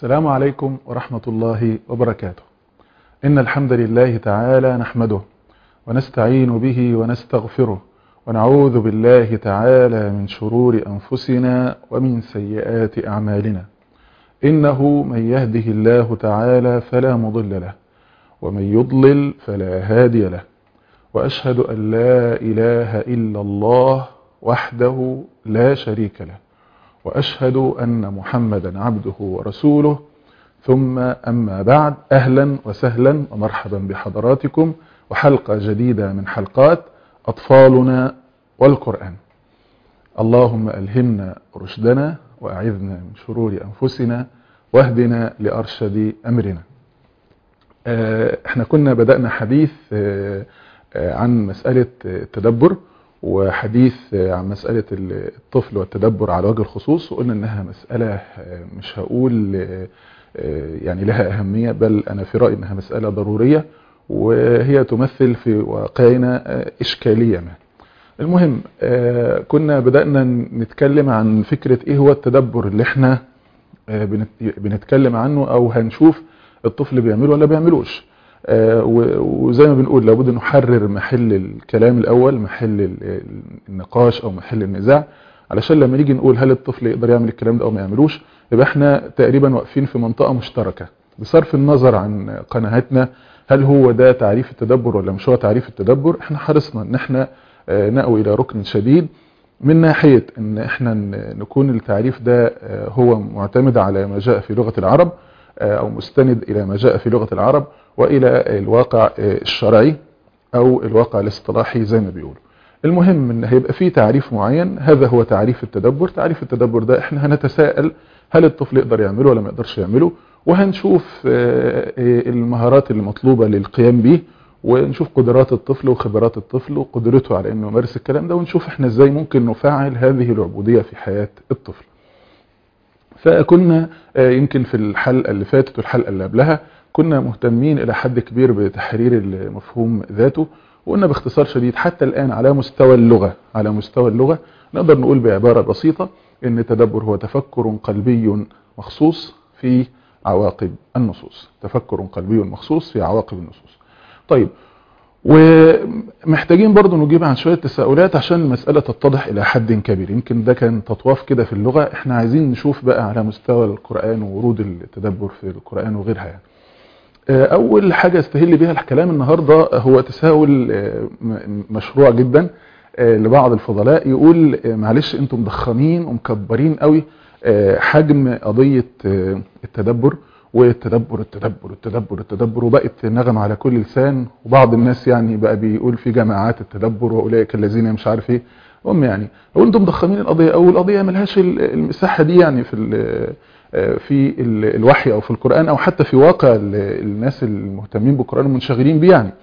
السلام عليكم ورحمة الله وبركاته إن الحمد لله تعالى نحمده ونستعين به ونستغفره ونعوذ بالله تعالى من شرور أنفسنا ومن سيئات أعمالنا إنه من يهده الله تعالى فلا مضل له ومن يضلل فلا هادي له وأشهد أن لا إله إلا الله وحده لا شريك له وأشهد أن محمدا عبده ورسوله ثم أما بعد أهلا وسهلا ومرحبا بحضراتكم وحلقة جديدة من حلقات أطفالنا والقرآن اللهم ألهمنا رشدنا وأعذنا من شرور أنفسنا واهدنا لأرشد أمرنا احنا كنا بدأنا حديث عن مسألة التدبر وحديث عن مسألة الطفل والتدبر على وجه الخصوص وقلنا انها مسألة مش هقول يعني لها اهمية بل انا في رأيي انها مسألة ضرورية وهي تمثل في واقعنا اشكالية ما المهم كنا بدأنا نتكلم عن فكرة ايه هو التدبر اللي احنا بنتكلم عنه او هنشوف الطفل بيعمله ولا بيعملوش وزي ما بنقول لابد نحرر محل الكلام الاول محل النقاش او محل النزاع علشان لما نيجي نقول هل الطفل يقدر يعمل الكلام ده او ما يعملوش يبقى احنا تقريبا واقفين في منطقة مشتركة بصرف النظر عن قناعتنا هل هو ده تعريف التدبر ولا مش هو تعريف التدبر احنا حرصنا ان احنا نأوي الى ركن شديد من ناحية ان احنا نكون التعريف ده هو معتمد على ما جاء في لغة العرب او مستند الى ما جاء في لغة العرب والى الواقع الشرعي او الواقع الاصطلاحي زي ما بيقولوا المهم ان هيبقى فيه تعريف معين هذا هو تعريف التدبر تعريف التدبر ده احنا هنتساءل هل الطفل يقدر يعمله ولا ما يقدرش يعمله وهنشوف المهارات المطلوبة للقيام به ونشوف قدرات الطفل وخبرات الطفل وقدرته على انه يمارس الكلام ده ونشوف احنا ازاي ممكن نفعل هذه العبودية في حياة الطفل فكنا يمكن في الحلقة اللي فاتت والحلقة اللي قبلها كنا مهتمين الى حد كبير بتحرير المفهوم ذاته وقلنا باختصار شديد حتى الان على مستوى اللغة على مستوى اللغة نقدر نقول بعبارة بسيطة ان التدبر هو تفكر قلبي مخصوص في عواقب النصوص تفكر قلبي مخصوص في عواقب النصوص طيب ومحتاجين برضو نجيب عن شوية تساؤلات عشان المسألة تتضح إلى حد كبير يمكن ده كان تطواف كده في اللغة احنا عايزين نشوف بقى على مستوى القرآن وورود التدبر في القرآن وغيرها يعني. أول حاجة استهل بها الكلام النهاردة هو تساؤل مشروع جدا لبعض الفضلاء يقول معلش انتم مضخمين ومكبرين قوي حجم قضية التدبر والتدبر التدبر التدبر التدبر وبقت نغم على كل لسان وبعض الناس يعني بقى بيقول في جماعات التدبر واولئك الذين مش عارف ايه هم يعني لو انتم مضخمين القضيه او القضيه ملهاش المساحه دي يعني في ال في ال الوحي او في القران او حتى في واقع الناس المهتمين بالقران المنشغلين بيه يعني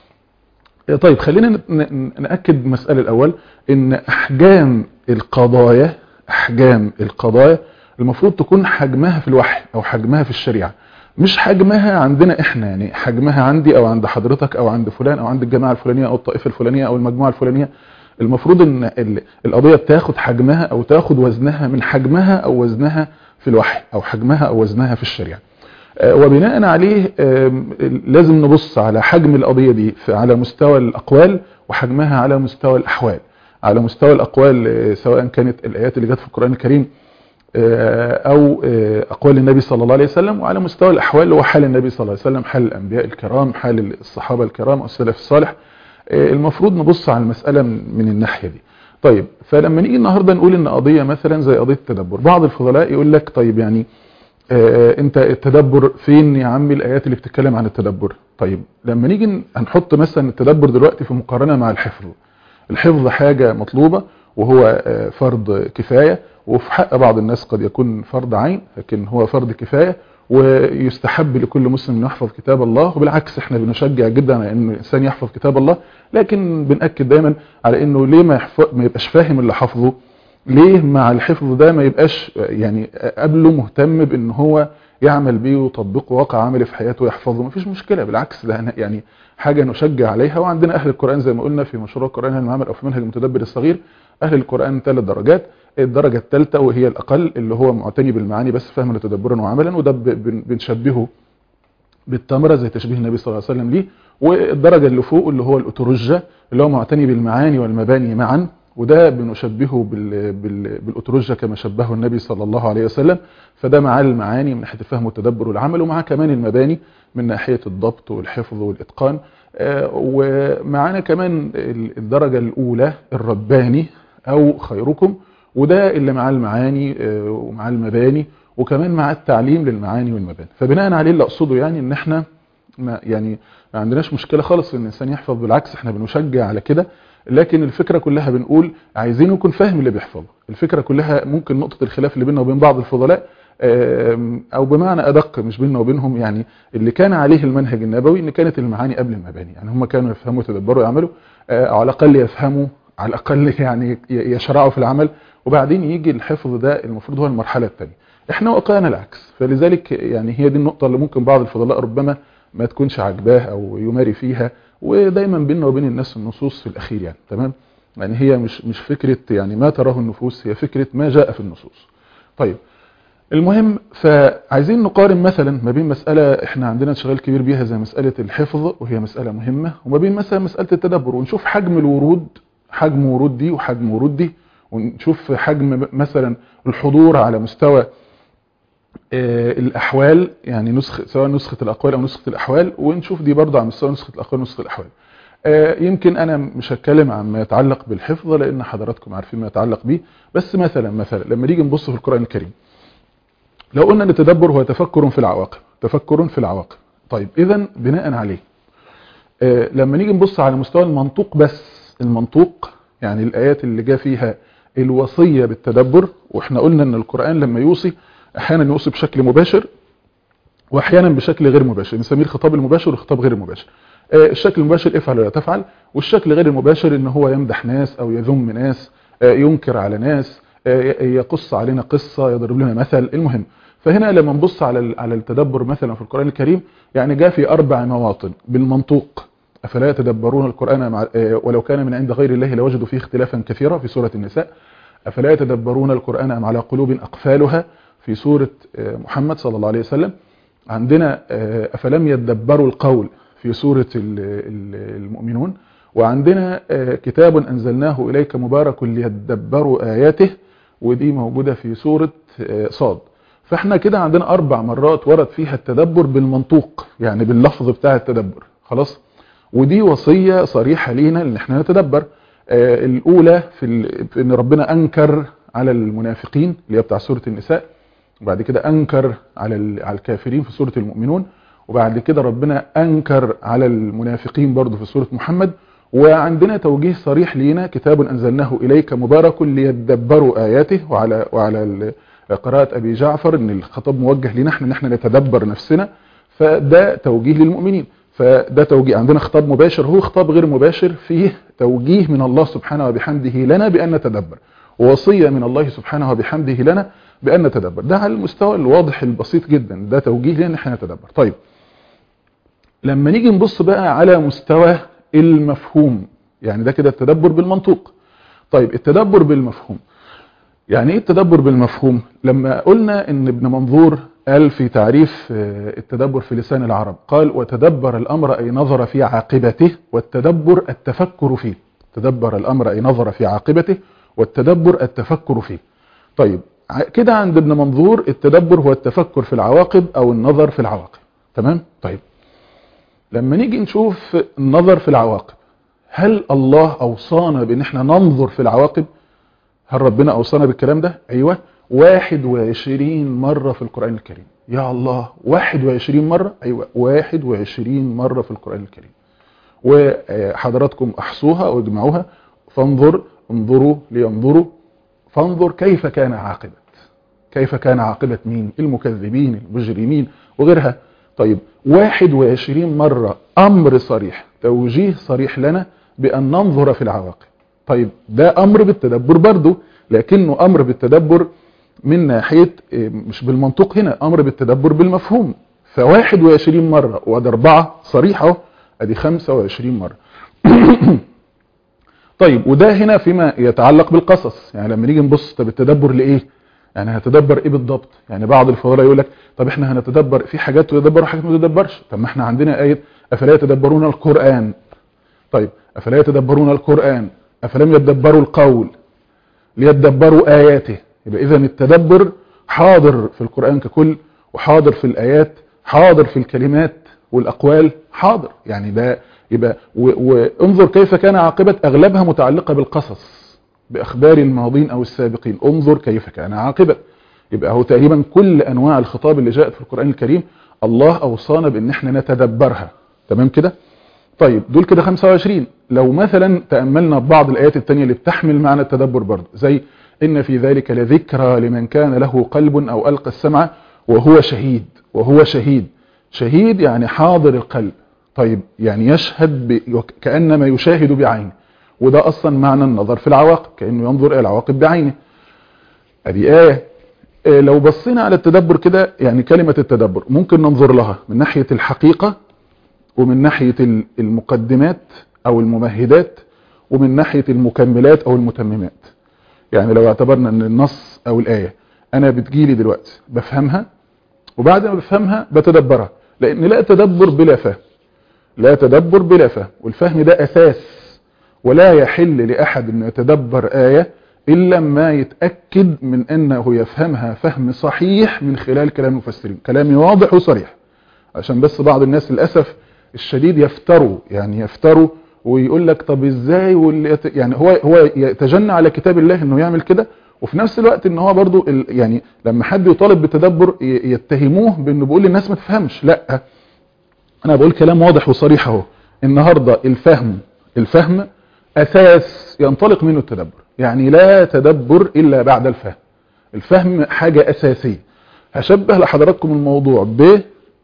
طيب خلينا ناكد مساله الاول ان احجام القضايا احجام القضايا المفروض تكون حجمها في الوحي او حجمها في الشريعة مش حجمها عندنا احنا يعني حجمها عندي او عند حضرتك او عند فلان او عند الجماعة الفلانية او الطائفة الفلانية او المجموعة الفلانية المفروض ان القضية بتاخد حجمها او تاخد وزنها من حجمها او وزنها في الوحي او حجمها او وزنها في الشريعة وبناء عليه لازم نبص على حجم القضية دي على مستوى الاقوال وحجمها على مستوى الاحوال على مستوى الاقوال سواء كانت الايات اللي جت في القرآن الكريم او اقوال النبي صلى الله عليه وسلم وعلى مستوى الاحوال اللي هو حال النبي صلى الله عليه وسلم حال الانبياء الكرام حال الصحابة الكرام او السلف الصالح المفروض نبص على المسألة من الناحية دي طيب فلما نيجي النهاردة نقول ان قضية مثلا زي قضية التدبر بعض الفضلاء يقول لك طيب يعني انت التدبر فين يا عمي الايات اللي بتتكلم عن التدبر طيب لما نيجي هنحط مثلا التدبر دلوقتي في مقارنة مع الحفظ الحفظ حاجة مطلوبة وهو فرض كفاية وفي حق بعض الناس قد يكون فرض عين لكن هو فرض كفاية ويستحب لكل مسلم انه يحفظ كتاب الله وبالعكس احنا بنشجع جدا على ان الانسان يحفظ كتاب الله لكن بنأكد دايما على انه ليه ما, يحفظ ما يبقاش فاهم اللي حفظه ليه مع الحفظ ده ما يبقاش يعني قبله مهتم بان هو يعمل بيه ويطبقه واقع عملي في حياته ويحفظه مفيش مشكلة بالعكس ده يعني حاجة نشجع عليها وعندنا اهل القرآن زي ما قلنا في مشروع القرآن المعمل او في منهج المتدبر الصغير اهل القرآن ثلاث درجات الدرجة الثالثة وهي الأقل اللي هو معتني بالمعاني بس فهما وتدبرا وعملا وده بنشبهه بالتمرة زي تشبيه النبي صلى الله عليه وسلم ليه والدرجة اللي فوق اللي هو الأترجة اللي هو معتني بالمعاني والمباني معا وده بنشبهه بال... بال... بالأترجة كما شبهه النبي صلى الله عليه وسلم فده معاه المعاني من ناحية الفهم والتدبر والعمل ومعاه كمان المباني من ناحية الضبط والحفظ والإتقان آه ومعانا كمان الدرجة الأولى الرباني أو خيركم وده اللي معاه المعاني آه ومعاه المباني وكمان مع التعليم للمعاني والمباني فبناء عليه اللي اقصده يعني ان احنا ما يعني ما عندناش مشكله خالص ان الانسان يحفظ بالعكس احنا بنشجع على كده لكن الفكره كلها بنقول عايزين يكون فاهم اللي بيحفظه الفكره كلها ممكن نقطه الخلاف اللي بيننا وبين بعض الفضلاء او بمعنى ادق مش بيننا وبينهم يعني اللي كان عليه المنهج النبوي ان كانت المعاني قبل المباني يعني هم كانوا يفهموا يتدبروا يعملوا او على الاقل يفهموا على الاقل يعني يشرعوا في العمل وبعدين يجي الحفظ ده المفروض هو المرحله الثانيه احنا وقعنا العكس فلذلك يعني هي دي النقطة اللي ممكن بعض الفضلاء ربما ما تكونش عجباه او يماري فيها ودايما بيننا وبين الناس النصوص في الاخير يعني تمام يعني هي مش مش فكرة يعني ما تراه النفوس هي فكرة ما جاء في النصوص طيب المهم فعايزين نقارن مثلا ما بين مسألة احنا عندنا انشغال كبير بيها زي مسألة الحفظ وهي مسألة مهمة وما بين مثلا مسألة التدبر ونشوف حجم الورود حجم ورود دي وحجم ورود دي ونشوف حجم مثلا الحضور على مستوى الأحوال يعني نسخة سواء نسخة الأقوال أو نسخة الأحوال ونشوف دي برضه على مستوى نسخة الأقوال ونسخة الأحوال يمكن أنا مش هتكلم عن ما يتعلق بالحفظ لأن حضراتكم عارفين ما يتعلق به بس مثلا مثلا لما نيجي نبص في القرآن الكريم لو قلنا ان التدبر هو تفكر في العواقب تفكر في العواقب طيب إذا بناء عليه لما نيجي نبص على مستوى المنطوق بس المنطوق يعني الآيات اللي جاء فيها الوصية بالتدبر واحنا قلنا ان القرآن لما يوصي احيانا يوصي بشكل مباشر واحيانا بشكل غير مباشر نسميه الخطاب المباشر والخطاب غير المباشر الشكل المباشر افعل ولا تفعل والشكل غير المباشر ان هو يمدح ناس او يذم ناس ينكر على ناس يقص علينا قصة يضرب لنا مثل المهم فهنا لما نبص على على التدبر مثلا في القرآن الكريم يعني جاء في اربع مواطن بالمنطوق افلا يتدبرون القرآن مع ولو كان من عند غير الله لوجدوا فيه اختلافا كثيرا في سورة النساء افلا يتدبرون القرآن ام على قلوب اقفالها في سورة محمد صلى الله عليه وسلم عندنا افلم يتدبروا القول في سورة المؤمنون وعندنا كتاب انزلناه اليك مبارك ليتدبروا اياته ودي موجودة في سورة صاد فاحنا كده عندنا اربع مرات ورد فيها التدبر بالمنطوق يعني باللفظ بتاع التدبر خلاص ودي وصية صريحة لينا ان احنا نتدبر آه الاولى في, في ان ربنا انكر على المنافقين اللي هي بتاع سورة النساء وبعد كده انكر على على الكافرين في سورة المؤمنون وبعد كده ربنا انكر على المنافقين برضو في سورة محمد وعندنا توجيه صريح لينا كتاب انزلناه اليك مبارك ليتدبروا اياته وعلى وعلى قراءة ابي جعفر ان الخطاب موجه لنا احنا ان احنا نتدبر نفسنا فده توجيه للمؤمنين فده توجيه عندنا خطاب مباشر هو خطاب غير مباشر فيه توجيه من الله سبحانه وبحمده لنا بأن نتدبر ووصية من الله سبحانه وبحمده لنا بأن نتدبر ده على المستوى الواضح البسيط جدا ده توجيه لنا احنا نتدبر طيب لما نيجي نبص بقى على مستوى المفهوم يعني ده كده التدبر بالمنطوق طيب التدبر بالمفهوم يعني ايه التدبر بالمفهوم لما قلنا ان ابن منظور قال في تعريف التدبر في لسان العرب قال وتدبر الأمر أي نظر في عاقبته والتدبر التفكر فيه تدبر الأمر أي نظر في عاقبته والتدبر التفكر فيه طيب كده عند ابن منظور التدبر هو التفكر في العواقب أو النظر في العواقب تمام طيب لما نيجي نشوف النظر في العواقب هل الله أوصانا بأن احنا ننظر في العواقب هل ربنا أوصانا بالكلام ده أيوة 21 مرة في القرآن الكريم يا الله 21 مرة أيوة 21 مرة في القرآن الكريم وحضراتكم أحصوها واجمعوها فانظر انظروا لينظروا فانظر كيف كان عاقبة كيف كان عاقبة مين المكذبين المجرمين وغيرها طيب 21 مرة أمر صريح توجيه صريح لنا بأن ننظر في العواقب طيب ده أمر بالتدبر برضه لكنه أمر بالتدبر من ناحية مش بالمنطق هنا أمر بالتدبر بالمفهوم فواحد وعشرين مرة وده أربعة صريحة ادي خمسة وعشرين مرة طيب وده هنا فيما يتعلق بالقصص يعني لما نيجي نبص طب التدبر لايه يعني هتدبر ايه بالضبط يعني بعض الفضلاء يقول لك طب احنا هنتدبر في حاجات تدبر وحاجات ما تدبرش طب ما احنا عندنا ايه افلا يتدبرون القران طيب افلا يتدبرون القران افلم يتدبروا القول ليتدبروا اياته يبقى اذا التدبر حاضر في القران ككل وحاضر في الايات حاضر في الكلمات والاقوال حاضر يعني ده يبقى وانظر كيف كان عاقبه اغلبها متعلقه بالقصص باخبار الماضين او السابقين انظر كيف كان عاقبه يبقى هو تقريبا كل انواع الخطاب اللي جاءت في القران الكريم الله اوصانا بان احنا نتدبرها تمام كده طيب دول كده 25 لو مثلا تاملنا بعض الايات الثانيه اللي بتحمل معنى التدبر برضه زي ان في ذلك لذكرى لمن كان له قلب او القى السمع وهو شهيد وهو شهيد شهيد يعني حاضر القلب طيب يعني يشهد ب... كانما يشاهد بعينه وده اصلا معنى النظر في العواقب كانه ينظر الى العواقب بعينه ادي ايه لو بصينا على التدبر كده يعني كلمة التدبر ممكن ننظر لها من ناحية الحقيقة ومن ناحية المقدمات او الممهدات ومن ناحية المكملات او المتممات يعني لو اعتبرنا ان النص او الآية انا بتجيلي دلوقتي بفهمها وبعد ما بفهمها بتدبرها لان لا تدبر بلا فهم لا تدبر بلا فهم والفهم ده اساس ولا يحل لأحد أن يتدبر آية إلا ما يتأكد من أنه يفهمها فهم صحيح من خلال كلام المفسرين كلامي واضح وصريح عشان بس بعض الناس للأسف الشديد يفتروا يعني يفتروا ويقول لك طب ازاي واللي يعني هو هو يتجنى على كتاب الله انه يعمل كده وفي نفس الوقت ان هو برضو يعني لما حد يطالب بالتدبر يتهموه بانه بيقول للناس ما تفهمش لا انا بقول كلام واضح وصريح اهو النهارده الفهم الفهم أساس ينطلق منه التدبر يعني لا تدبر إلا بعد الفهم الفهم حاجة أساسية هشبه لحضراتكم الموضوع ب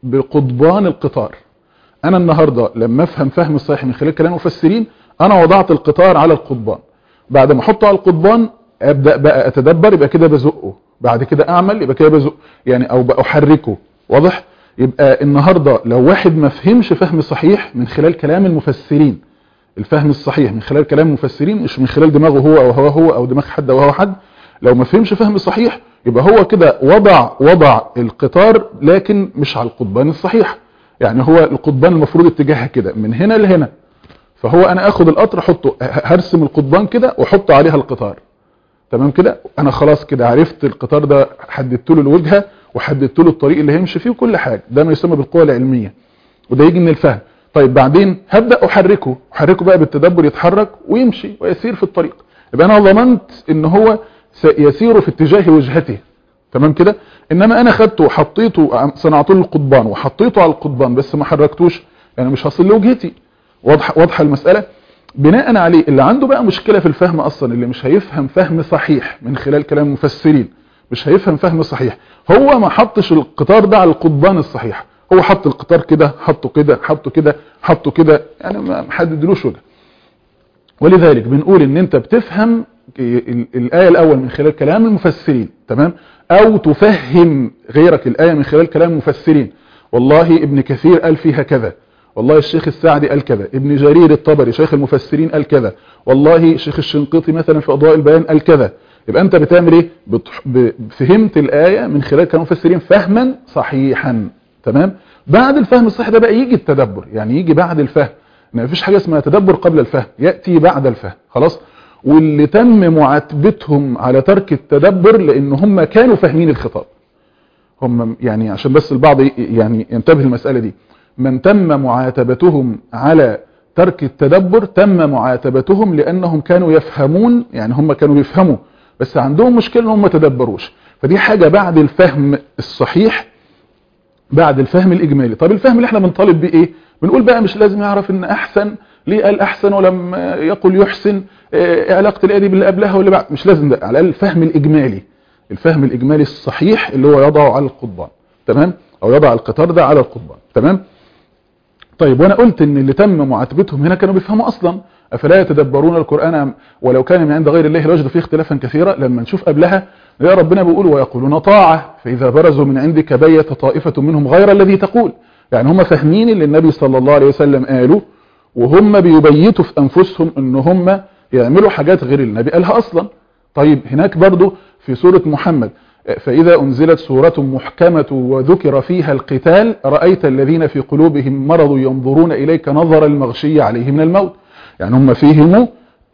بقضبان القطار أنا النهاردة لما أفهم فهم الصحيح من خلال كلام المفسرين أنا وضعت القطار على القضبان بعد ما أحطه على القضبان أبدأ بقى أتدبر يبقى كده بزقه بعد كده أعمل يبقى كده بزق يعني أو بأحركه واضح يبقى النهاردة لو واحد ما فهمش فهم صحيح من خلال كلام المفسرين الفهم الصحيح من خلال كلام المفسرين مش من خلال دماغه هو او هو هو او دماغ حد او هو حد لو ما فهمش فهم صحيح يبقى هو كده وضع وضع القطار لكن مش على القضبان الصحيح يعني هو القضبان المفروض اتجاهها كده من هنا لهنا فهو انا اخد القطر احطه هرسم القضبان كده واحط عليها القطار تمام كده انا خلاص كده عرفت القطار ده حددت له الوجهه وحددت له الطريق اللي هيمشي فيه وكل حاجه ده ما يسمى بالقوه العلميه وده يجي من الفهم طيب بعدين هبدأ أحركه أحركه بقى بالتدبر يتحرك ويمشي ويسير في الطريق يبقى أنا ضمنت إن هو سيسير في اتجاه وجهته تمام كده إنما أنا خدته وحطيته صنعت له القضبان وحطيته على القضبان بس ما حركتوش يعني مش هصل لوجهتي واضحة واضحة المسألة بناء عليه اللي عنده بقى مشكلة في الفهم أصلا اللي مش هيفهم فهم صحيح من خلال كلام المفسرين مش هيفهم فهم صحيح هو ما حطش القطار ده على القضبان الصحيح هو حط القطار كده حطه كده حطه كده حطه كده يعني ما محددلوش وجه ولذلك بنقول ان انت بتفهم الآية الأول من خلال كلام المفسرين تمام أو تفهم غيرك الآية من خلال كلام المفسرين والله ابن كثير قال فيها كذا والله الشيخ السعدي قال كذا ابن جرير الطبري شيخ المفسرين قال كذا والله شيخ الشنقيطي مثلا في أضواء البيان قال كذا يبقى أنت بتعمل إيه بتح... ب... فهمت الآية من خلال كلام المفسرين فهما صحيحا تمام بعد الفهم الصحيح ده بقى يجي التدبر يعني يجي بعد الفهم ما فيش حاجة اسمها تدبر قبل الفهم يأتي بعد الفهم خلاص واللي تم معاتبتهم على ترك التدبر لان هم كانوا فاهمين الخطاب هم يعني عشان بس البعض يعني ينتبه المسألة دي من تم معاتبتهم على ترك التدبر تم معاتبتهم لانهم كانوا يفهمون يعني هم كانوا يفهموا بس عندهم مشكلة ان هم تدبروش فدي حاجة بعد الفهم الصحيح بعد الفهم الإجمالي طب الفهم اللي احنا بنطالب بيه ايه بنقول بقى مش لازم يعرف ان احسن ليه قال احسن ولم يقل يحسن ايه علاقة الآية دي باللي قبلها واللي بعد مش لازم ده على الأقل الفهم الإجمالي الفهم الإجمالي الصحيح اللي هو يضعه على القضبان تمام أو يضع القطار ده على القضبان تمام طيب وانا قلت ان اللي تم معاتبتهم هنا كانوا بيفهموا اصلا افلا يتدبرون القرآن ولو كان من عند غير الله لوجدوا فيه اختلافا كثيرا لما نشوف قبلها يا ربنا بيقول ويقولون طاعة فإذا برزوا من عندك بيت طائفة منهم غير الذي تقول يعني هم فاهمين اللي النبي صلى الله عليه وسلم قالوا وهم بيبيتوا في أنفسهم ان هم يعملوا حاجات غير النبي قالها اصلا طيب هناك برضو في سورة محمد فإذا أنزلت سورة محكمة وذكر فيها القتال رأيت الذين في قلوبهم مرض ينظرون إليك نظر المغشي عليه من الموت يعني هم فهموا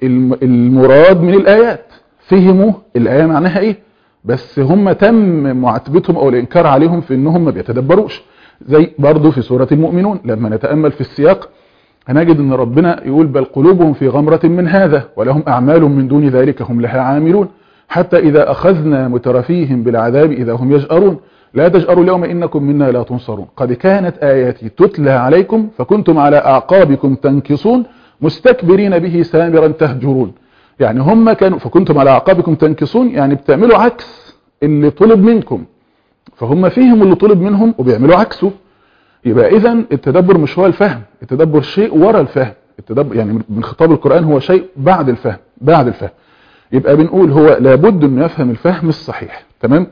المراد من الآيات فهموا الآية معناها إيه بس هم تم معاتبتهم أو الإنكار عليهم في إنهم ما بيتدبروش زي برضو في سورة المؤمنون لما نتأمل في السياق هنجد ان ربنا يقول بل قلوبهم في غمرة من هذا ولهم أعمال من دون ذلك هم لها عاملون حتى إذا أخذنا مترفيهم بالعذاب إذا هم يجأرون لا تجأروا اليوم إنكم منا لا تنصرون قد كانت آياتي تتلى عليكم فكنتم على أعقابكم تنكصون مستكبرين به سامرا تهجرون يعني هم كانوا فكنتم على أعقابكم تنكصون يعني بتعملوا عكس اللي طلب منكم فهم فيهم اللي طلب منهم وبيعملوا عكسه يبقى اذا التدبر مش هو الفهم التدبر شيء ورا الفهم التدبر يعني من خطاب القرآن هو شيء بعد الفهم بعد الفهم يبقى بنقول هو لابد انه يفهم الفهم الصحيح تمام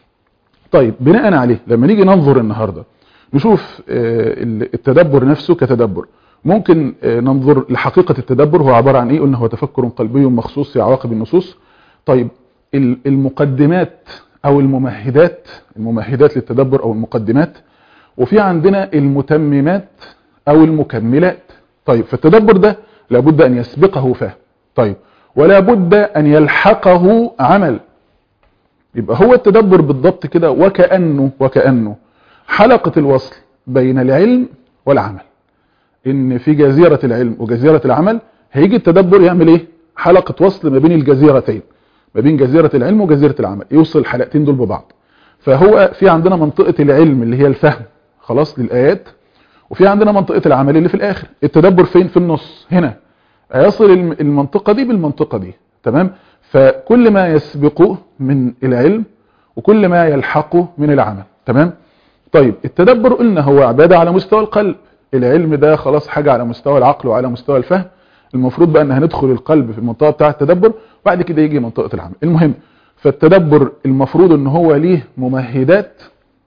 طيب بناء عليه لما نيجي ننظر النهاردة نشوف التدبر نفسه كتدبر ممكن ننظر لحقيقة التدبر هو عبارة عن ايه قلنا هو تفكر قلبي مخصوص في عواقب النصوص طيب المقدمات او الممهدات الممهدات للتدبر او المقدمات وفي عندنا المتممات او المكملات طيب فالتدبر ده لابد ان يسبقه فهم طيب ولا بد ان يلحقه عمل يبقى هو التدبر بالضبط كده وكأنه وكأنه حلقة الوصل بين العلم والعمل ان في جزيرة العلم وجزيرة العمل هيجي التدبر يعمل ايه حلقة وصل ما بين الجزيرتين ما بين جزيرة العلم وجزيرة العمل يوصل الحلقتين دول ببعض فهو في عندنا منطقة العلم اللي هي الفهم خلاص للآيات وفي عندنا منطقة العمل اللي في الآخر التدبر فين في النص هنا هيصل المنطقة دي بالمنطقة دي تمام فكل ما يسبقه من العلم وكل ما يلحقه من العمل تمام طيب التدبر قلنا هو عبادة على مستوى القلب العلم ده خلاص حاجة على مستوى العقل وعلى مستوى الفهم المفروض بقى ان هندخل القلب في المنطقة بتاعة التدبر وبعد كده يجي منطقة العمل المهم فالتدبر المفروض ان هو ليه ممهدات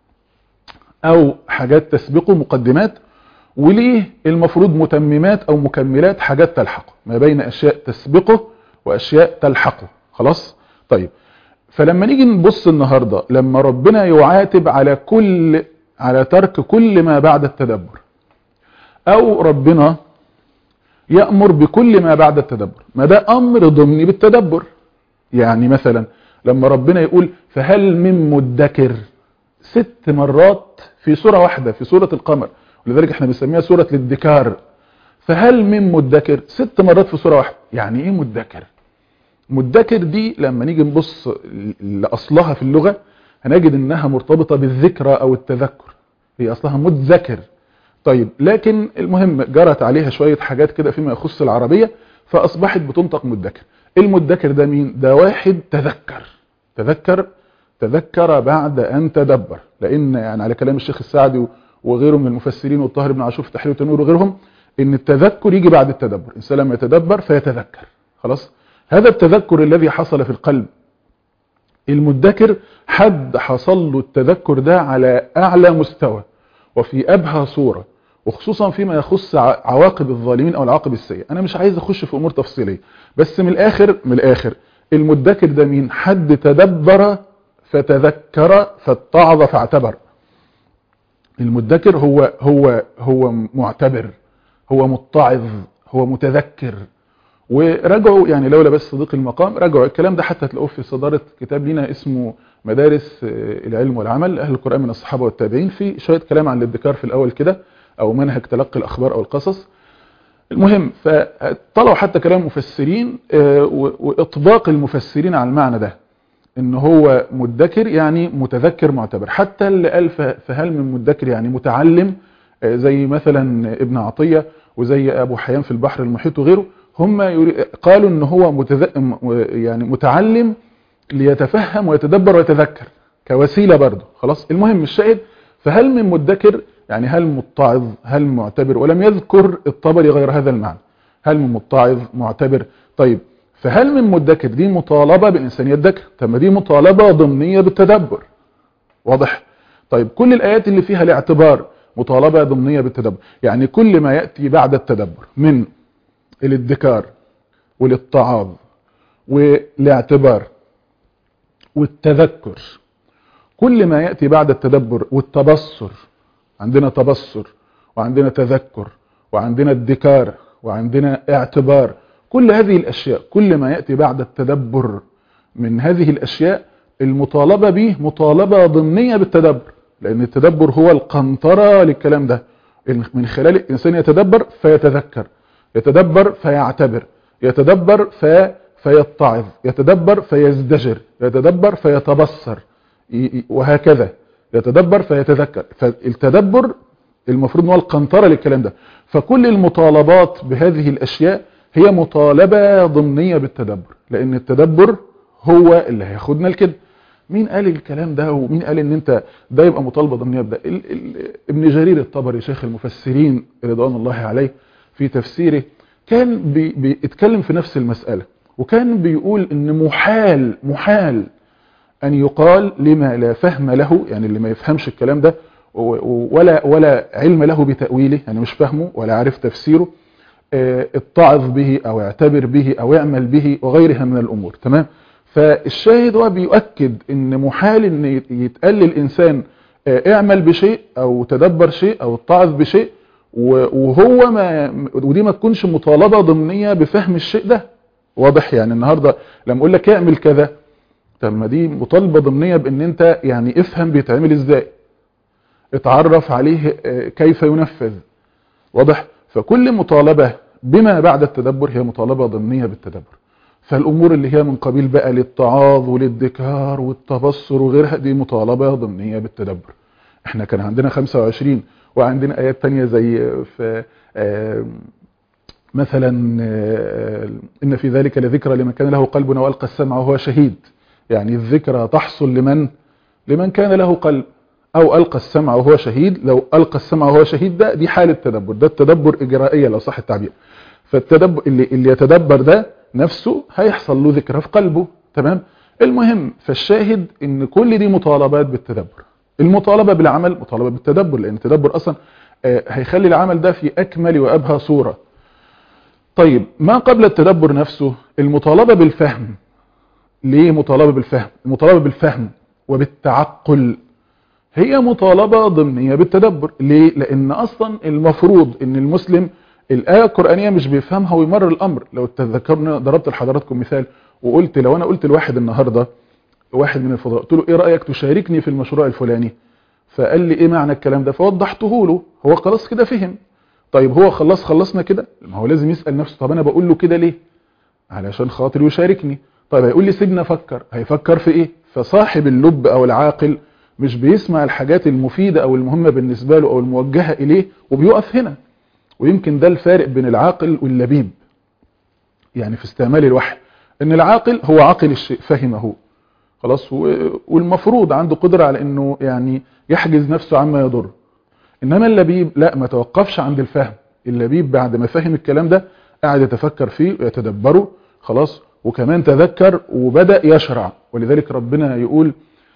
او حاجات تسبقه مقدمات وليه المفروض متممات او مكملات حاجات تلحقه ما بين اشياء تسبقه واشياء تلحقه خلاص طيب فلما نيجي نبص النهاردة لما ربنا يعاتب على كل على ترك كل ما بعد التدبر او ربنا يأمر بكل ما بعد التدبر ما ده امر ضمني بالتدبر يعني مثلا لما ربنا يقول فهل من مدكر ست مرات في سورة واحدة في سورة القمر ولذلك احنا بنسميها سورة الادكار فهل من مدكر ست مرات في سورة واحدة يعني ايه مدكر مدكر دي لما نيجي نبص لأصلها في اللغة هنجد انها مرتبطة بالذكرى او التذكر هي اصلها متذكر طيب لكن المهم جرت عليها شوية حاجات كده فيما يخص العربية فاصبحت بتنطق مدكر المدكر ده مين ده واحد تذكر تذكر تذكر بعد أن تدبر لأن يعني على كلام الشيخ السعدي وغيره من المفسرين والطاهر بن عاشور في تحرير التنوير وغيرهم ان التذكر يجي بعد التدبر الإنسان لما يتدبر فيتذكر خلاص هذا التذكر الذي حصل في القلب المدكر حد حصل له التذكر ده على أعلى مستوى وفي أبهى صورة وخصوصا فيما يخص عواقب الظالمين أو العواقب السيئة أنا مش عايز أخش في أمور تفصيلية بس من الآخر من الآخر المدكر ده مين حد تدبر فتذكر فاتعظ فاعتبر المدكر هو هو هو معتبر هو متعظ هو متذكر ورجعوا يعني لولا بس صديق المقام رجعوا الكلام ده حتى تلاقوه في صدارة كتاب لنا اسمه مدارس العلم والعمل أهل القرآن من الصحابة والتابعين في شوية كلام عن الادكار في الأول كده أو منهج تلقي الأخبار أو القصص المهم فطلعوا حتى كلام مفسرين وإطباق المفسرين على المعنى ده ان هو مدكر يعني متذكر معتبر حتى اللي قال فهل من مدكر يعني متعلم زي مثلا ابن عطية وزي ابو حيان في البحر المحيط وغيره هم قالوا ان هو متذ... يعني متعلم ليتفهم ويتدبر ويتذكر كوسيلة برضه خلاص المهم الشاهد فهل من مدكر يعني هل متعظ هل معتبر ولم يذكر الطبري غير هذا المعنى هل من متعظ معتبر طيب فهل من مدكر دي مطالبة بالإنسان يدكر طب دي مطالبة ضمنية بالتدبر واضح طيب كل الآيات اللي فيها الاعتبار مطالبة ضمنية بالتدبر يعني كل ما يأتي بعد التدبر من الادكار والاتعاظ والاعتبار والتذكر كل ما يأتي بعد التدبر والتبصر عندنا تبصر وعندنا تذكر وعندنا ادكار وعندنا اعتبار كل هذه الأشياء كل ما يأتي بعد التدبر من هذه الأشياء المطالبة به مطالبة ضمنية بالتدبر لأن التدبر هو القنطرة للكلام ده من خلال الإنسان يتدبر فيتذكر يتدبر فيعتبر يتدبر في فيتعظ يتدبر فيزدجر يتدبر فيتبصر وهكذا يتدبر فيتذكر فالتدبر المفروض هو القنطرة للكلام ده فكل المطالبات بهذه الأشياء هي مطالبة ضمنية بالتدبر لأن التدبر هو اللي هياخدنا لكده مين قال الكلام ده ومين قال ان انت ده يبقى مطالبة ضمنية بده ال ال ابن جرير الطبري شيخ المفسرين رضوان الله عليه في تفسيره كان بي بيتكلم في نفس المسألة وكان بيقول ان محال محال ان يقال لما لا فهم له يعني اللي ما يفهمش الكلام ده ولا ولا علم له بتأويله يعني مش فهمه ولا عارف تفسيره اتعظ به او اعتبر به او اعمل به وغيرها من الامور تمام فالشاهد هو بيؤكد ان محال ان يتقال للانسان اعمل بشيء او تدبر شيء او اتعظ بشيء وهو ما ودي ما تكونش مطالبة ضمنية بفهم الشيء ده واضح يعني النهاردة لما اقول لك اعمل كذا طب ما دي مطالبة ضمنية بان انت يعني افهم بيتعمل ازاي اتعرف عليه كيف ينفذ واضح فكل مطالبة بما بعد التدبر هي مطالبة ضمنية بالتدبر فالامور اللي هي من قبيل بقى للتعاظ وللذكار والتبصر وغيرها دي مطالبة ضمنية بالتدبر احنا كان عندنا 25 وعندنا ايات تانية زي في مثلا ان في ذلك لذكرى لمن كان له قلب والقى السمع وهو شهيد يعني الذكرى تحصل لمن لمن كان له قلب او القى السمع وهو شهيد لو القى السمع وهو شهيد ده دي حالة تدبر ده التدبر اجرائية لو صح التعبير فالتدبر اللي, اللي يتدبر ده نفسه هيحصل له ذكرى في قلبه تمام المهم فالشاهد ان كل دي مطالبات بالتدبر المطالبة بالعمل مطالبة بالتدبر لان التدبر اصلا هيخلي العمل ده في اكمل وابهى صورة طيب ما قبل التدبر نفسه المطالبة بالفهم ليه مطالبة بالفهم المطالبة بالفهم وبالتعقل هي مطالبة ضمنية بالتدبر ليه لان اصلا المفروض ان المسلم الآية القرآنية مش بيفهمها ويمر الأمر لو تذكرنا ضربت لحضراتكم مثال وقلت لو أنا قلت لواحد النهاردة واحد من الفضاء قلت له إيه رأيك تشاركني في المشروع الفلاني فقال لي إيه معنى الكلام ده فوضحته له هو خلاص كده فهم طيب هو خلص خلصنا كده ما هو لازم يسأل نفسه طب أنا بقول له كده ليه علشان خاطر يشاركني طيب هيقول لي سيبنا أفكر هيفكر في إيه فصاحب اللب أو العاقل مش بيسمع الحاجات المفيدة أو المهمة بالنسبة له أو الموجهة إليه وبيقف هنا ويمكن ده الفارق بين العاقل واللبيب يعني في استعمال الوحي ان العاقل هو عاقل الشيء فهمه خلاص والمفروض عنده قدرة على انه يعني يحجز نفسه عما يضر انما اللبيب لا ما توقفش عند الفهم اللبيب بعد ما فهم الكلام ده قاعد يتفكر فيه ويتدبره خلاص وكمان تذكر وبدأ يشرع ولذلك ربنا يقول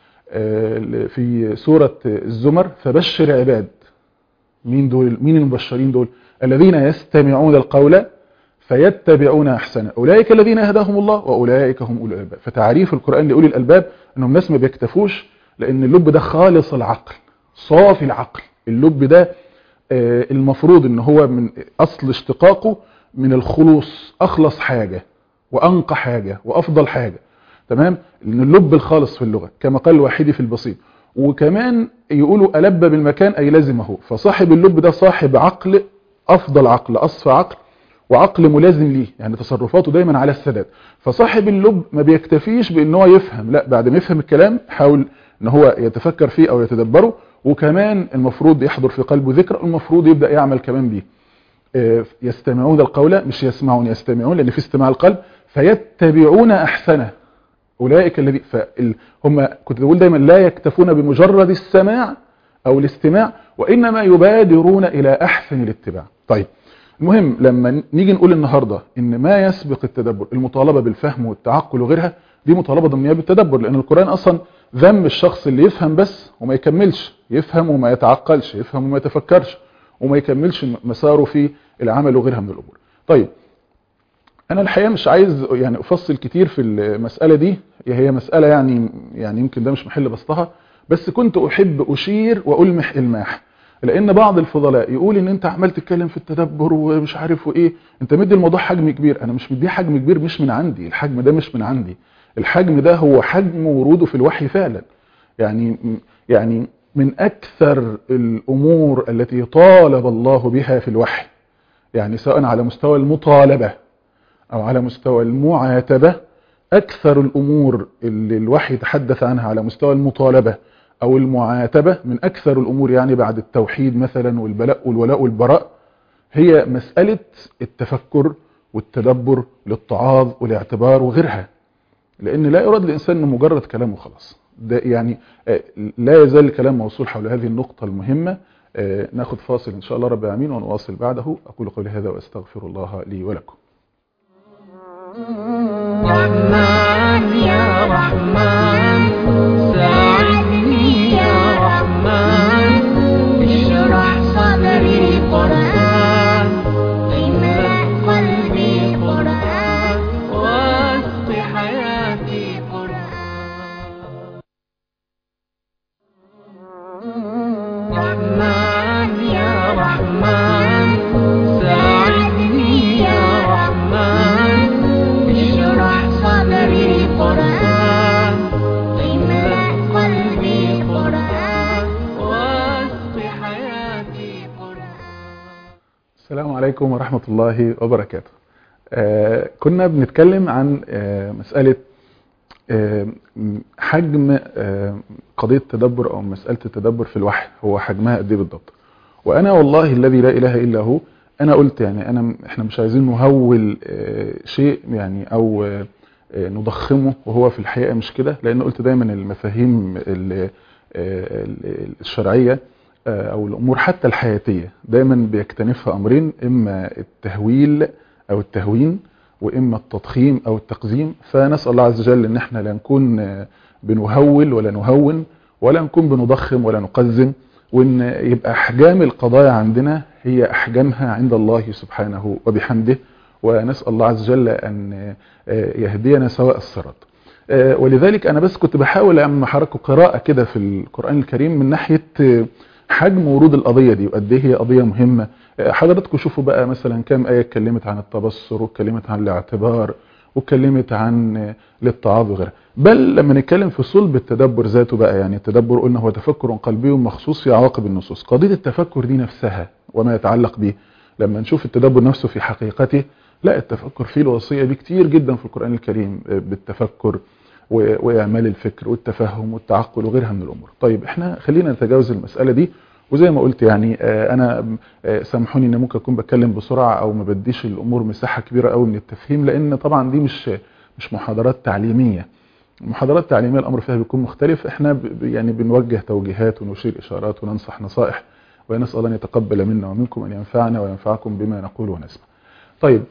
في سورة الزمر فبشر عباد مين دول مين المبشرين دول الذين يستمعون القول فيتبعون احسنه اولئك الذين هداهم الله واولئك هم اولو الالباب فتعريف القران لاولي الالباب انهم ناس ما بيكتفوش لان اللب ده خالص العقل صافي العقل اللب ده المفروض ان هو من اصل اشتقاقه من الخلوص اخلص حاجه وانقى حاجه وافضل حاجه تمام لان اللب الخالص في اللغه كما قال الواحدي في البسيط وكمان يقولوا ألب بالمكان أي لازمه فصاحب اللب ده صاحب عقل أفضل عقل أصفى عقل وعقل ملازم ليه يعني تصرفاته دايما على السداد فصاحب اللب ما بيكتفيش بان هو يفهم لا بعد ما يفهم الكلام حاول ان هو يتفكر فيه او يتدبره وكمان المفروض يحضر في قلبه ذكر المفروض يبدأ يعمل كمان بيه يستمعون القول مش يسمعون يستمعون لان في استماع القلب فيتبعون احسنه اولئك الذي هم كنت بقول دايما لا يكتفون بمجرد السماع او الاستماع وانما يبادرون الى احسن الاتباع طيب المهم لما نيجي نقول النهاردة ان ما يسبق التدبر المطالبة بالفهم والتعقل وغيرها دي مطالبة ضمنية بالتدبر لان القرآن اصلا ذم الشخص اللي يفهم بس وما يكملش يفهم وما يتعقلش يفهم وما يتفكرش وما يكملش مساره في العمل وغيرها من الامور طيب انا الحقيقه مش عايز يعني افصل كتير في المساله دي هي مساله يعني يعني يمكن ده مش محل بسطها بس كنت احب اشير والمح الماح لان بعض الفضلاء يقول ان انت عمال تتكلم في التدبر ومش عارف وايه انت مدي الموضوع حجم كبير انا مش مديه حجم كبير مش من عندي الحجم ده مش من عندي الحجم ده هو حجم وروده في الوحي فعلا يعني يعني من اكثر الامور التي طالب الله بها في الوحي يعني سواء على مستوى المطالبه او على مستوى المعاتبه اكثر الامور اللي الوحي تحدث عنها على مستوى المطالبه او المعاتبة من اكثر الامور يعني بعد التوحيد مثلا والبلاء والولاء والبراء هي مسألة التفكر والتدبر للتعاظ والاعتبار وغيرها لان لا يراد الانسان انه مجرد كلام وخلاص ده يعني لا يزال الكلام موصول حول هذه النقطة المهمة ناخد فاصل ان شاء الله رب العالمين ونواصل بعده اقول قولي هذا واستغفر الله لي ولكم رحمن يا رحمن ساعدني يا رحمن اشرح صدري قرآن املأ قلبي قرآن واسق حياتي قرآن رحمن يا رحمن ساعدني يا رحمن اشرح صدري قرآن املأ قلبي قرآن واسق حياتي قرآن السلام عليكم ورحمة الله وبركاته آه كنا بنتكلم عن آه مسألة آه حجم آه قضية التدبر أو مسألة التدبر في الوحي هو حجمها قد ايه بالضبط وأنا والله الذي لا إله إلا هو أنا قلت يعني أنا احنا مش عايزين نهول آه شيء يعني أو آه نضخمه وهو في الحقيقة مش كده لأن قلت دايما المفاهيم ال- آه الشرعية آه أو الأمور حتى الحياتية دايما بيكتنفها أمرين إما التهويل أو التهوين وإما التضخيم أو التقزيم فنسأل الله عز وجل إن احنا لا نكون آه، بنهول ولا نهون ولا نكون بنضخم ولا نقزم وإن يبقى أحجام القضايا عندنا هي أحجامها عند الله سبحانه وبحمده ونسأل الله عز وجل أن آه، يهدينا سواء الصراط آه، ولذلك أنا بس كنت بحاول أعمل حركة قراءة كده في القرآن الكريم من ناحية آه، حجم ورود القضية دي وقد ايه هي قضية مهمة آه، حضراتكم شوفوا بقى مثلا كام آية اتكلمت عن التبصر واتكلمت عن الاعتبار واتكلمت عن آه، الاتعاظ وغيرها بل لما نتكلم في صلب التدبر ذاته بقى يعني التدبر قلنا هو تفكر قلبي مخصوص في عواقب النصوص قضية التفكر دي نفسها وما يتعلق به لما نشوف التدبر نفسه في حقيقته لا التفكر فيه الوصية دي كتير جدا في القرآن الكريم آه، بالتفكر و- وإعمال الفكر والتفهم والتعقل وغيرها من الأمور طيب احنا خلينا نتجاوز المسألة دي وزي ما قلت يعني آه، أنا آه، سامحوني إن ممكن أكون بتكلم بسرعة أو ما بديش الأمور مساحة كبيرة قوي من التفهيم لأن طبعا دي مش مش محاضرات تعليمية المحاضرات التعليمية الأمر فيها بيكون مختلف احنا ب- ب- يعني بنوجه توجيهات ونشير إشارات وننصح نصائح ونسأل الله أن يتقبل منا ومنكم أن ينفعنا وينفعكم بما نقول ونسمع طيب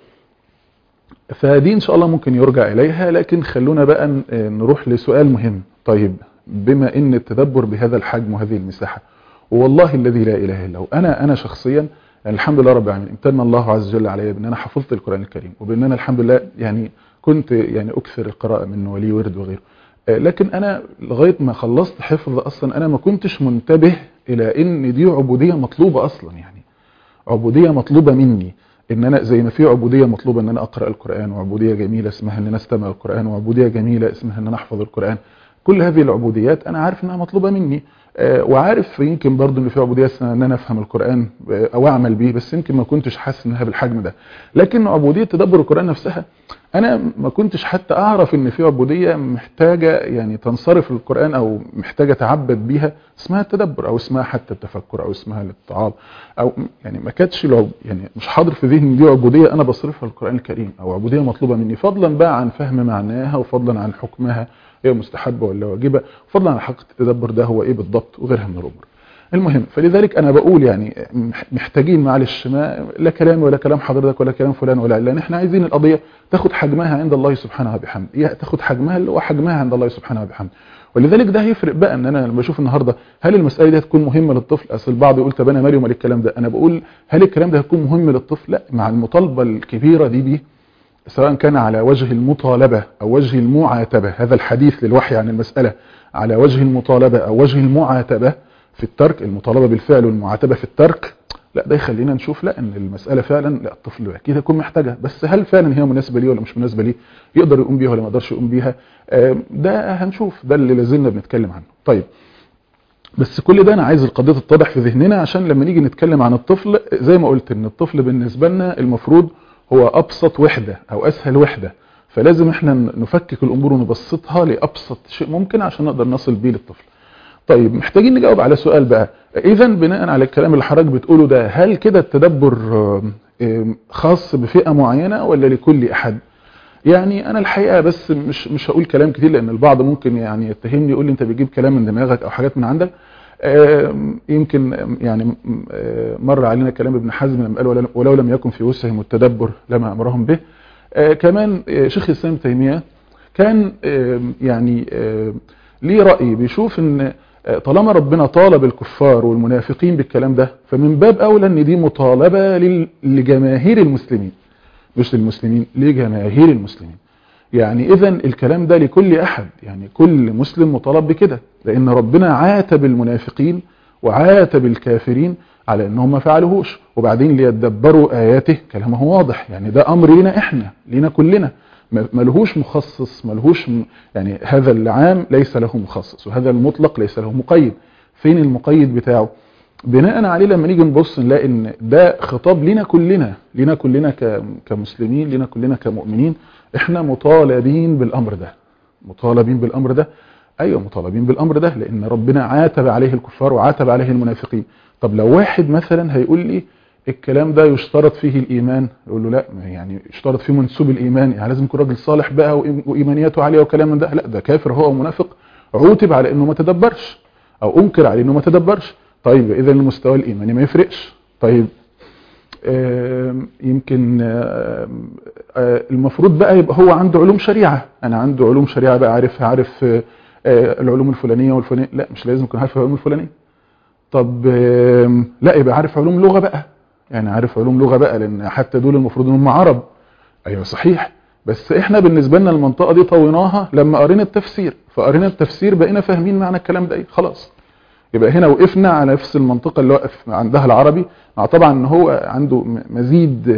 فدي ان شاء الله ممكن يرجع اليها لكن خلونا بقى ن- نروح لسؤال مهم طيب بما ان التدبر بهذا الحجم وهذه المساحة والله الذي لا اله الا هو انا انا شخصيا يعني الحمد لله رب العالمين امتن الله عز وجل علي بان انا حفظت القران الكريم وبان انا الحمد لله يعني كنت يعني اكثر القراءه منه ولي ورد وغيره آه، لكن انا لغايه ما خلصت حفظ اصلا انا ما كنتش منتبه الى ان دي عبوديه مطلوبه اصلا يعني عبودية مطلوبة مني ان انا زي ما في عبودية مطلوبة ان انا اقرأ القرآن وعبودية جميلة اسمها ان انا استمع القرآن وعبودية جميلة اسمها ان انا احفظ القرآن كل هذه العبوديات انا عارف انها مطلوبة مني آه، وعارف يمكن برضو ان في عبودية اسمها ان انا افهم القرآن آه، او اعمل به بس يمكن ما كنتش حاسس انها بالحجم ده لكن عبودية تدبر القرآن نفسها انا ما كنتش حتى اعرف ان في عبودية محتاجة يعني تنصرف للقرآن او محتاجة تعبد بيها اسمها التدبر او اسمها حتى التفكر او اسمها الاتعاظ او يعني ما كانتش العب يعني مش حاضر في ذهني دي عبودية انا بصرفها للقرآن الكريم او عبودية مطلوبة مني فضلا بقى عن فهم معناها وفضلا عن حكمها هي مستحبة ولا واجبة وفضلا عن حقيقة التدبر ده هو ايه بالضبط وغيرها من الامور المهم فلذلك انا بقول يعني مح- محتاجين معلش ما لا كلامي ولا كلام حضرتك ولا كلام فلان ولا علان احنا عايزين القضيه تاخد حجمها عند الله سبحانه وبحمده هي تاخد حجمها اللي هو حجمها عند الله سبحانه وبحمده ولذلك ده هيفرق بقى ان انا لما بشوف النهارده هل المساله دي هتكون مهمه للطفل اصل البعض يقول طب انا مالي ومال الكلام ده انا بقول هل الكلام ده هيكون مهم للطفل لا مع المطالبه الكبيره دي بيه سواء كان على وجه المطالبة أو وجه المعاتبة هذا الحديث للوحي عن المسألة على وجه المطالبة أو وجه المعاتبة في الترك المطالبة بالفعل والمعاتبة في الترك لا ده يخلينا نشوف لا ان المسألة فعلا لا الطفل اكيد هيكون محتاجها بس هل فعلا هي مناسبة ليه ولا مش مناسبة ليه يقدر يقوم بيها ولا ما يقدرش يقوم بيها ده هنشوف ده اللي لازلنا بنتكلم عنه طيب بس كل ده انا عايز القضيه تتضح في ذهننا عشان لما نيجي نتكلم عن الطفل زي ما قلت ان الطفل بالنسبه لنا المفروض هو ابسط وحده او اسهل وحده فلازم احنا نفكك الامور ونبسطها لابسط شيء ممكن عشان نقدر نصل بيه للطفل طيب محتاجين نجاوب على سؤال بقى اذا بناء على الكلام اللي حضرتك بتقوله ده هل كده التدبر خاص بفئه معينه ولا لكل احد يعني انا الحقيقه بس مش مش هقول كلام كتير لان البعض ممكن يعني يتهمني يقول لي انت بتجيب كلام من دماغك او حاجات من عندك يمكن يعني مر علينا كلام ابن حزم لما قال ولو لم يكن في وسعهم التدبر لما امرهم به كمان شيخ الاسلام تيميه كان يعني ليه راي بيشوف ان طالما ربنا طالب الكفار والمنافقين بالكلام ده فمن باب اولى ان دي مطالبه لجماهير المسلمين مش للمسلمين لجماهير المسلمين يعني اذا الكلام ده لكل احد يعني كل مسلم مطالب بكده لان ربنا عاتب المنافقين وعاتب الكافرين على انهم ما فعلوهوش وبعدين ليتدبروا اياته كلامه واضح يعني ده امر لينا احنا لينا كلنا ملهوش مخصص ملهوش يعني هذا العام ليس له مخصص وهذا المطلق ليس له مقيد فين المقيد بتاعه بناء عليه لما نيجي نبص نلاقي ان ده خطاب لنا كلنا لنا كلنا كمسلمين لنا كلنا كمؤمنين احنا مطالبين بالامر ده مطالبين بالامر ده ايوه مطالبين بالامر ده لان ربنا عاتب عليه الكفار وعاتب عليه المنافقين طب لو واحد مثلا هيقول لي الكلام ده يشترط فيه الايمان يقول له لا يعني يشترط فيه منسوب الايمان يعني لازم يكون راجل صالح بقى وايمانياته عاليه وكلام من ده لا ده كافر هو منافق عوتب على انه ما تدبرش او انكر على انه ما تدبرش طيب اذا المستوى الايماني ما يفرقش طيب يمكن المفروض بقى يبقى هو عنده علوم شريعة انا عنده علوم شريعة بقى عارفها عارف العلوم الفلانية والفلانية لا مش لازم يكون عارف العلوم الفلانية طب لا يبقى عارف علوم لغة بقى يعني عارف علوم لغة بقى لان حتى دول المفروض انهم عرب ايوه صحيح بس احنا بالنسبة لنا المنطقة دي طويناها لما قرينا التفسير فقرينا التفسير بقينا فاهمين معنى الكلام ده ايه خلاص يبقى هنا وقفنا على نفس المنطقة اللي وقف عندها العربي مع طبعا ان هو عنده مزيد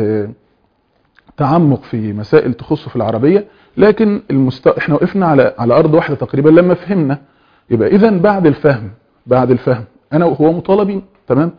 تعمق في مسائل تخصه في العربية لكن المست... احنا وقفنا على على ارض واحدة تقريبا لما فهمنا يبقى اذا بعد الفهم بعد الفهم انا وهو مطالبين تمام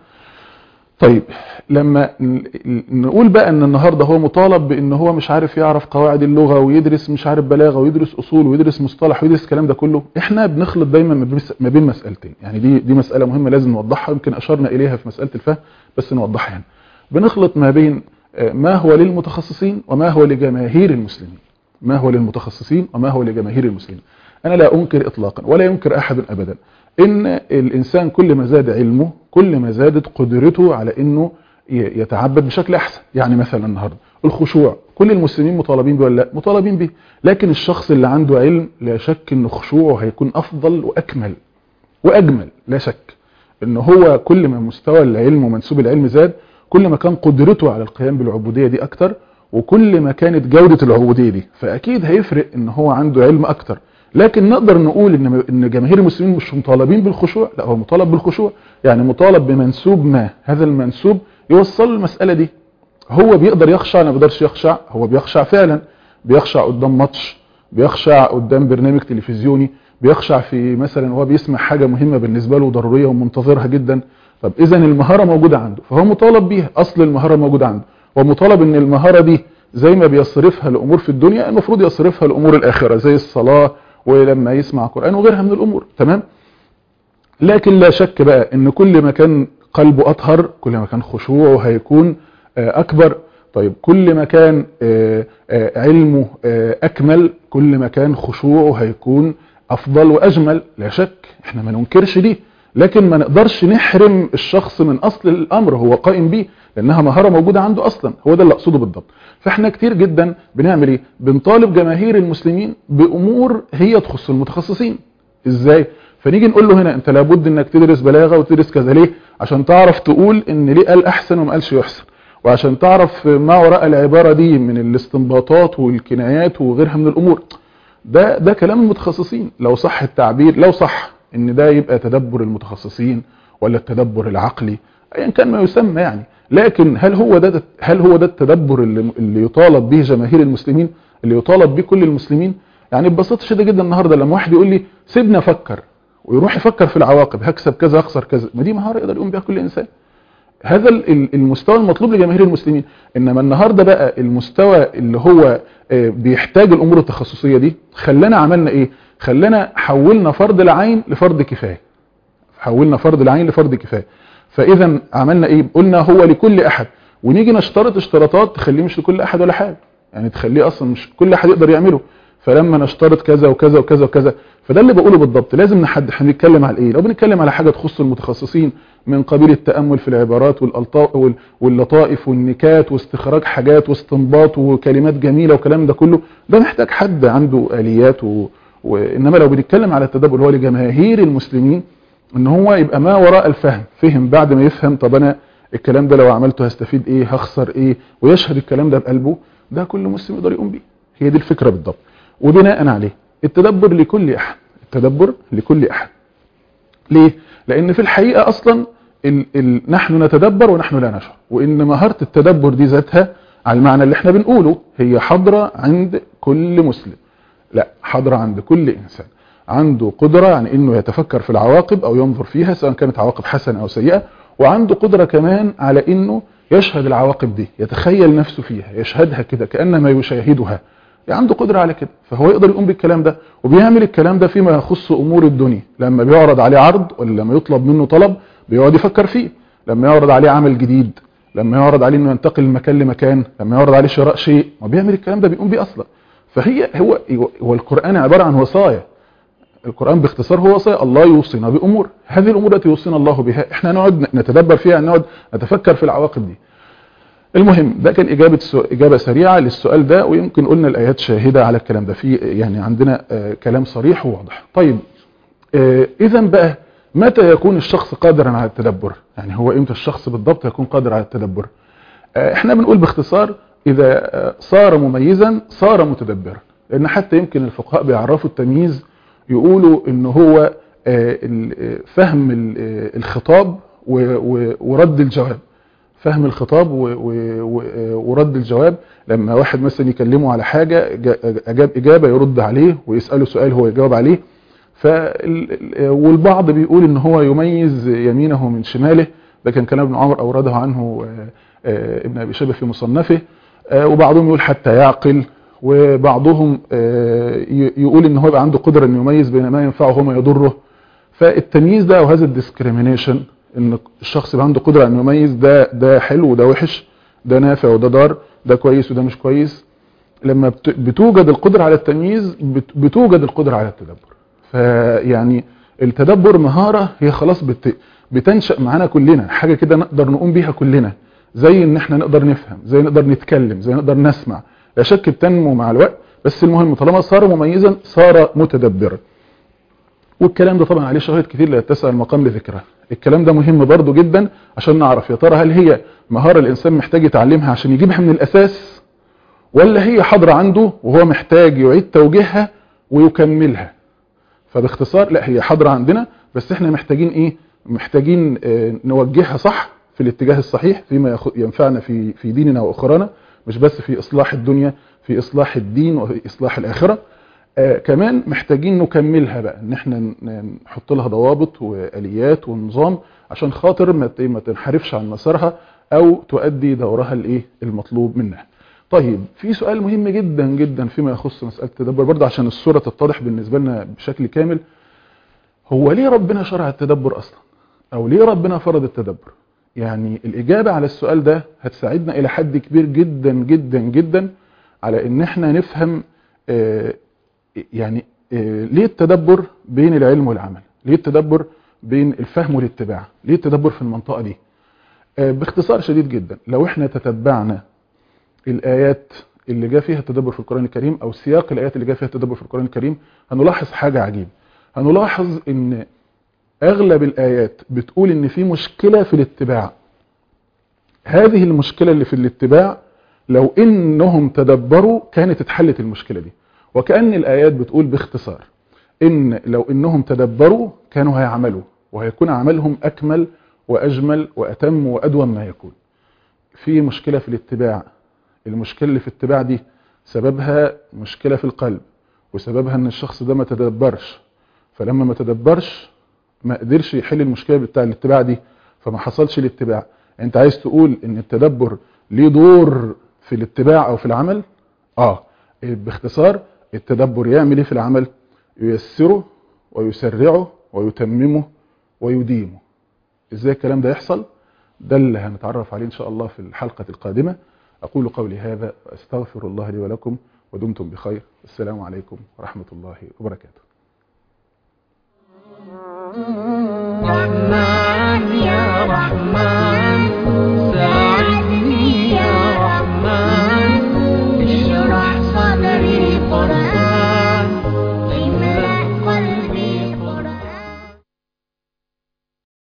طيب لما نقول بقى ان النهاردة هو مطالب بان هو مش عارف يعرف قواعد اللغة ويدرس مش عارف بلاغة ويدرس اصول ويدرس مصطلح ويدرس الكلام ده كله احنا بنخلط دايما ما بين مسألتين يعني دي دي مسألة مهمة لازم نوضحها يمكن اشرنا اليها في مسألة الفهم بس نوضحها يعني بنخلط ما بين ما هو للمتخصصين وما هو لجماهير المسلمين ما هو للمتخصصين وما هو لجماهير المسلمين انا لا انكر اطلاقا ولا ينكر احد ابدا ان الانسان كل ما زاد علمه كل ما زادت قدرته على انه يتعبد بشكل احسن يعني مثلا النهارده الخشوع كل المسلمين مطالبين به ولا لا مطالبين به لكن الشخص اللي عنده علم لا شك ان خشوعه هيكون افضل واكمل واجمل لا شك ان هو كل ما مستوى العلم ومنسوب العلم زاد كل ما كان قدرته على القيام بالعبوديه دي اكتر وكل ما كانت جوده العبوديه دي فاكيد هيفرق ان هو عنده علم اكتر لكن نقدر نقول ان ان جماهير المسلمين مش مطالبين بالخشوع لا هو مطالب بالخشوع يعني مطالب بمنسوب ما هذا المنسوب يوصل المسألة دي هو بيقدر يخشع ما بيقدرش يخشع هو بيخشع فعلا بيخشع قدام ماتش بيخشع قدام برنامج تلفزيوني بيخشع في مثلا هو بيسمع حاجة مهمة بالنسبة له ضرورية ومنتظرها جدا طب اذا المهارة موجودة عنده فهو مطالب بيها اصل المهارة موجودة عنده ومطالب ان المهارة دي زي ما بيصرفها الامور في الدنيا المفروض يصرفها الامور الاخرة زي الصلاة ولما يسمع قرآن وغيرها من الامور تمام لكن لا شك بقى ان كل ما كان قلبه اطهر كل ما كان خشوعه هيكون اكبر طيب كل ما كان علمه اكمل كل ما كان خشوعه هيكون افضل واجمل لا شك احنا ما ننكرش دي لكن ما نقدرش نحرم الشخص من اصل الامر هو قائم بيه لانها مهارة موجودة عنده اصلا هو ده اللي اقصده بالضبط فاحنا كتير جدا بنعمل ايه بنطالب جماهير المسلمين بامور هي تخص المتخصصين ازاي فنيجي نقول له هنا انت لابد انك تدرس بلاغة وتدرس كذا ليه عشان تعرف تقول ان ليه قال احسن وما قالش يحسن وعشان تعرف ما وراء العبارة دي من الاستنباطات والكنايات وغيرها من الامور ده ده كلام المتخصصين لو صح التعبير لو صح ان ده يبقى تدبر المتخصصين ولا التدبر العقلي ايا كان ما يسمى يعني لكن هل هو ده هل هو ده التدبر اللي, اللي يطالب به جماهير المسلمين اللي يطالب به كل المسلمين يعني ببساطه شديده جدا النهارده لما واحد يقول لي سيبني افكر ويروح يفكر في العواقب هكسب كذا اخسر كذا ما دي مهاره يقدر يقوم بها كل انسان هذا المستوى المطلوب لجماهير المسلمين انما النهارده بقى المستوى اللي هو بيحتاج الامور التخصصيه دي خلانا عملنا ايه خلانا حولنا فرض العين لفرض كفايه حولنا فرض العين لفرض كفايه فاذا عملنا ايه قلنا هو لكل احد ونيجي نشترط اشتراطات تخليه مش لكل احد ولا حاجه يعني تخليه اصلا مش كل احد يقدر يعمله فلما نشترط كذا وكذا وكذا وكذا فده اللي بقوله بالضبط لازم نحدد احنا بنتكلم على ايه لو بنتكلم على حاجه تخص المتخصصين من قبيل التامل في العبارات والالطاف واللطائف والنكات واستخراج حاجات واستنباط وكلمات جميله والكلام ده كله ده محتاج حد عنده اليات و... وانما لو بنتكلم على التدبر اللي هو لجماهير المسلمين ان هو يبقى ما وراء الفهم فهم بعد ما يفهم طب انا الكلام ده لو عملته هستفيد ايه هخسر ايه ويشهد الكلام ده بقلبه ده كل مسلم يقدر يقوم بيه هي دي الفكره بالضبط وبناء عليه التدبر لكل احد التدبر لكل احد ليه لان في الحقيقه اصلا ال ال نحن نتدبر ونحن لا نشعر وان مهاره التدبر دي ذاتها على المعنى اللي احنا بنقوله هي حاضره عند كل مسلم لا حاضره عند كل انسان عنده قدرة عن انه يتفكر في العواقب او ينظر فيها سواء كانت عواقب حسنة او سيئة وعنده قدرة كمان على انه يشهد العواقب دي يتخيل نفسه فيها يشهدها كده كأنما يشاهدها عنده قدرة على كده فهو يقدر يقوم بالكلام ده وبيعمل الكلام ده فيما يخص امور الدنيا لما بيعرض عليه عرض ولا لما يطلب منه طلب بيقعد يفكر فيه لما يعرض عليه عمل جديد لما يعرض عليه انه ينتقل من مكان لمكان لما يعرض عليه شراء شيء ما بيعمل الكلام ده بيقوم بيه اصلا فهي هو هو القرآن عبارة عن وصايا القرآن باختصار هو وصايا الله يوصينا بأمور هذه الأمور التي يوصينا الله بها احنا نقعد نتدبر فيها نقعد نتفكر في العواقب دي المهم ده كان إجابة سو... إجابة سريعة للسؤال ده ويمكن قلنا الآيات شاهدة على الكلام ده في يعني عندنا آه كلام صريح وواضح طيب آه إذا بقى متى يكون الشخص قادرا على التدبر يعني هو إمتى الشخص بالضبط يكون قادر على التدبر آه احنا بنقول باختصار إذا صار مميزا صار متدبرا لأن حتى يمكن الفقهاء بيعرفوا التمييز يقولوا ان هو فهم الخطاب ورد الجواب فهم الخطاب ورد الجواب لما واحد مثلا يكلمه على حاجة اجاب اجابة يرد عليه ويسأله سؤال هو يجاوب عليه ف والبعض بيقول ان هو يميز يمينه من شماله ده كان كلام ابن عمر اورده عنه ابن ابي شيبه في مصنفه وبعضهم يقول حتى يعقل وبعضهم يقول ان هو يبقى عنده قدرة ان يميز بين ما ينفعه وما يضره فالتمييز ده وهذا الديسكريمينيشن ان الشخص يبقى عنده قدرة ان يميز ده ده حلو وده وحش ده نافع وده ضار ده كويس وده مش كويس لما بتوجد القدرة على التمييز بتوجد القدرة على التدبر فيعني التدبر مهارة هي خلاص بت بتنشأ معانا كلنا حاجة كده نقدر نقوم بيها كلنا زي ان احنا نقدر نفهم زي نقدر نتكلم زي نقدر نسمع لا شك بتنمو مع الوقت بس المهم طالما صار مميزا صار متدبرا والكلام ده طبعا عليه شواهد كتير لا يتسع المقام لذكرها الكلام ده مهم برضو جدا عشان نعرف يا ترى هل هي مهارة الإنسان محتاج يتعلمها عشان يجيبها من الأساس ولا هي حاضرة عنده وهو محتاج يعيد توجيهها ويكملها فباختصار لا هي حاضرة عندنا بس احنا محتاجين ايه محتاجين اه نوجهها صح في الاتجاه الصحيح فيما ينفعنا في في ديننا واخرانا مش بس في إصلاح الدنيا في إصلاح الدين وفي إصلاح الآخرة آه كمان محتاجين نكملها بقى ان احنا نحط لها ضوابط وآليات ونظام عشان خاطر ما تنحرفش عن مسارها او تؤدي دورها الايه المطلوب منها طيب في سؤال مهم جدا جدا فيما يخص مسألة التدبر برضه عشان الصورة تتضح بالنسبة لنا بشكل كامل هو ليه ربنا شرع التدبر اصلا او ليه ربنا فرض التدبر يعني الإجابة على السؤال ده هتساعدنا إلى حد كبير جدا جدا جدا على إن احنا نفهم آه يعني آه ليه التدبر بين العلم والعمل ليه التدبر بين الفهم والاتباع ليه التدبر في المنطقة دي آه باختصار شديد جدا لو احنا تتبعنا الآيات اللي جاء فيها التدبر في القرآن الكريم أو سياق الآيات اللي جاء فيها التدبر في القرآن الكريم هنلاحظ حاجة عجيبة هنلاحظ إن اغلب الايات بتقول ان في مشكلة في الاتباع هذه المشكلة اللي في الاتباع لو انهم تدبروا كانت اتحلت المشكلة دي وكأن الآيات بتقول باختصار ان لو انهم تدبروا كانوا هيعملوا وهيكون عملهم اكمل واجمل واتم وادوم ما يكون في مشكلة في الاتباع المشكلة اللي في الاتباع دي سببها مشكلة في القلب وسببها ان الشخص ده ما تدبرش فلما ما تدبرش ما قدرش يحل المشكلة بتاع الاتباع دي فما حصلش الاتباع انت عايز تقول ان التدبر ليه دور في الاتباع او في العمل اه باختصار التدبر يعمل ايه في العمل ييسره ويسرعه ويتممه ويديمه ازاي الكلام ده يحصل ده اللي هنتعرف عليه ان شاء الله في الحلقة القادمة اقول قولي هذا واستغفر الله لي ولكم ودمتم بخير السلام عليكم ورحمة الله وبركاته رحمن يا رحمن